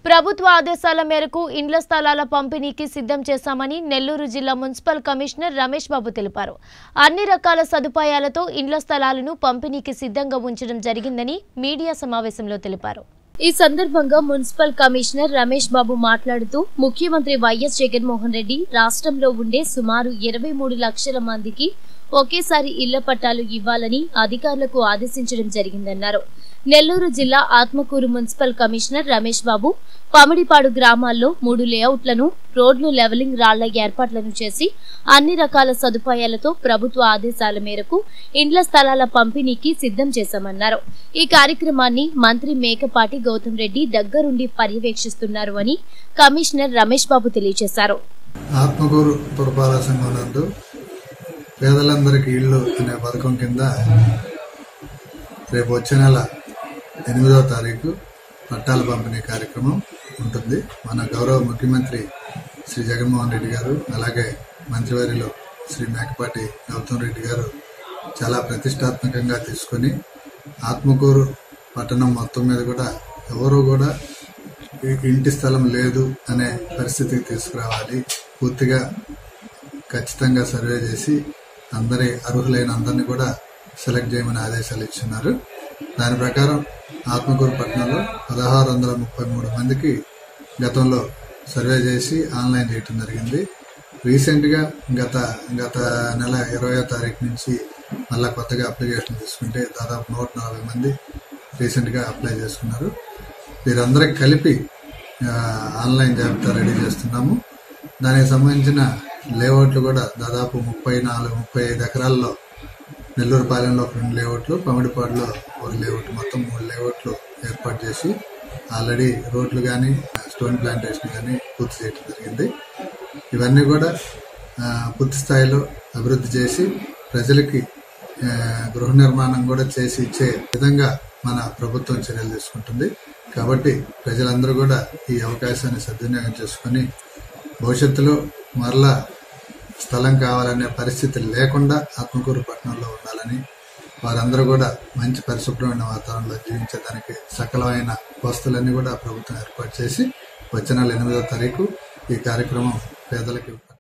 ప్రభుత్వ ఆదేశాల మేరకు ఇండ్ల స్థలాల పంపిణీకి సిద్ధం చేశామని నెల్లూరు జిల్లా మున్సిపల్ కమిషనర్ రమేష్ బాబు తెలిపారు అన్ని రకాల సదుపాయాలతో ఇండ్ల స్థలాలను పంపిణీకి సిద్ధంగా ఉంచడం జరిగిందని మీడియా సమావేశంలో తెలిపారు ఈ సందర్భంగా మున్సిపల్ కమిషనర్ రమేష్ బాబు మాట్లాడుతూ ముఖ్యమంత్రి వైఎస్ జగన్మోహన్ రెడ్డి రాష్ట్రంలో ఉండే సుమారు ఇరవై మూడు లక్షల మందికి ఒకేసారి ఇళ్ల పట్టాలు ఇవ్వాలని అధికారులకు ఆదేశించడం జరిగిందన్నారు నెల్లూరు జిల్లా ఆత్మకూరు మున్సిపల్ కమిషనర్ రమేష్ బాబు పమిడిపాడు గ్రామాల్లో మూడు లేఅవుట్లను రోడ్లు లెవలింగ్ రాళ్ల ఏర్పాట్లను చేసి అన్ని రకాల సదుపాయాలతో ప్రభుత్వ ఆదేశాల మేరకు ఇండ్ల స్థలాల పంపిణీకి సిద్ధం చేశామన్నారు ఈ కార్యక్రమాన్ని మంత్రి మేకపాటి గౌతమ్ రెడ్డి దగ్గరుండి పర్యవేక్షిస్తున్నారు అని కమిషనర్ రమేష్ బాబు తెలియజేశారు ఆత్మకూరు పురపాలక సంఘం నందు పేదలందరికీ ఇళ్ళు అనే పథకం కింద రేపు వచ్చే నెల ఎనిమిదవ తారీఖు పట్టాల పంపిణీ కార్యక్రమం ఉంటుంది మన గౌరవ ముఖ్యమంత్రి శ్రీ జగన్మోహన్ రెడ్డి గారు అలాగే మంత్రివర్యులు శ్రీ మేకపాటి గౌతమ్ రెడ్డి గారు చాలా ప్రతిష్టాత్మకంగా తీసుకొని ఆత్మకూరు పట్టణం మొత్తం మీద కూడా ఎవరు కూడా ఈ- ఇంటి స్థలం లేదు అనే పరిస్థితికి తీసుకురావాలి పూర్తిగా ఖచ్చితంగా సర్వే చేసి అందరి అర్హులైన అందరినీ కూడా సెలెక్ట్ చేయమని ఆదేశాలు ఇచ్చున్నారు దాని ప్రకారం ఆత్మకూరు పట్టణంలో పదహారు వందల ముప్పై మూడు మందికి గతంలో సర్వే చేసి ఆన్లైన్ చేయటం జరిగింది రీసెంట్ గా గత గత నెల ఇరవయో తారీఖు నుంచి మళ్ళా కొత్తగా అప్లికేషన్ తీసుకుంటే దాదాపు నూట నలభై మంది రీసెంట్ గా అప్లై చేసుకున్నారు వీరందరికి కలిపి ఆ, ఆన్లైన్ జాబితా రెడీ చేస్తున్నాము దానికి సంబంధించిన లేఅవుట్లు కూడా దాదాపు ముప్పై నాలుగు ముప్పై ఐదు ఎకరాల్లో నెల్లూరు పాలెంలో ఒక రెండు లేఅవుట్లు పమిడిపాడులో ఒక లేఅవుట్ మొత్తం మూడు లేఅవుట్లు ఏర్పాటు చేసి ఆల్రెడీ రోడ్లు కానీ స్టోన్ ప్లాంటేషన్ కానీ పూర్తి చేయడం జరిగింది ఇవన్నీ కూడా ఆ, పూర్తి స్థాయిలో అభివృద్ధి చేసి ప్రజలకి ఆ, గృహ నిర్మాణం కూడా చేసి ఇచ్చే విధంగా మన ప్రభుత్వం చర్యలు తీసుకుంటుంది కాబట్టి ప్రజలందరూ కూడా ఈ అవకాశాన్ని సద్వినియోగం చేసుకుని భవిష్యత్తులో మరలా స్థలం కావాలనే పరిస్థితి లేకుండా ఆత్మకూరు పట్టణంలో ఉండాలని వారందరూ కూడా మంచి పరిశుభ్రమైన వాతావరణంలో జీవించడానికి సకలమైన వస్తువులన్నీ కూడా ప్రభుత్వం ఏర్పాటు చేసి వచ్చే నెల ఎనిమిదో తారీఖు ఈ కార్యక్రమం పేదలకు